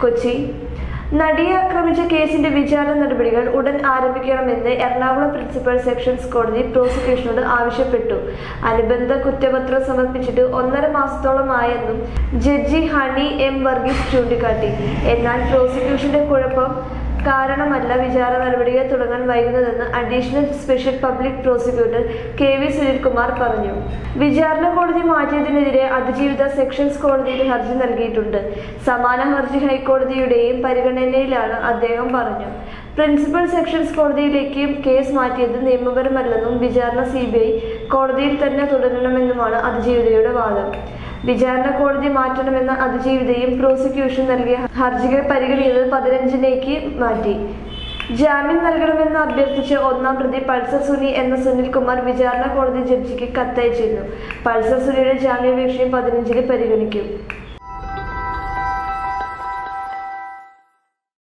കൊച്ചി നടിയെ ആക്രമിച്ച കേസിന്റെ വിചാരണ നടപടികൾ ഉടൻ ആരംഭിക്കണമെന്ന് എറണാകുളം പ്രിൻസിപ്പൽ സെഷൻസ് കോടതി പ്രോസിക്യൂഷനോട് ആവശ്യപ്പെട്ടു അനുബന്ധ കുറ്റപത്രം സമർപ്പിച്ചിട്ട് ഒന്നര മാസത്തോളമായെന്നും ജഡ്ജി ഹണി എം വർഗീസ് ചൂണ്ടിക്കാട്ടി എന്നാൽ പ്രോസിക്യൂഷന്റെ കുഴപ്പം കാരണമല്ല വിചാരണ നടപടികൾ തുടങ്ങാൻ വൈകുന്നതെന്ന് additional special public prosecutor K V Sunilkumar പറഞ്ഞു വിചാരണ കോടതി മാറ്റിയതിനെതിരെ അതിജീവിത സെഷൻസ് കോടതിയിൽ ഹർജി നൽകിയിട്ടുണ്ട് സമാന ഹർജി ഹൈക്കോടതിയുടെയും പരിഗണനയിലാണ് അദ്ദേഹം പറഞ്ഞു പ്രിൻസിപ്പൽ സെഷൻസ് കോടതിയിലേക്ക് കേസ് മാറ്റിയത് നിയമപരമല്ലെന്നും വിചാരണ സി കോടതിയിൽ തന്നെ തുടരണമെന്നുമാണ് അതിജീവിതയുടെ വാദം വിചാരണ കോടതി മാറ്റണമെന്ന അതിജീവിതയും പ്രോസിക്യൂഷൻ നൽകിയ ഹർജികൾ പരിഗണിക്കുന്നത് പതിനഞ്ചിലേക്ക് മാറ്റി ജാമ്യം നൽകണമെന്ന് അഭ്യർത്ഥിച്ച് ഒന്നാം പ്രതി പൾസർ സുനി എന്ന സുനിൽകുമാർ വിചാരണ കോടതി ജഡ്ജിക്ക് കത്തയച്ചിരുന്നു പൾസർ സുനിയുടെ ജാമ്യാപേക്ഷയും പതിനഞ്ചിന് പരിഗണിക്കും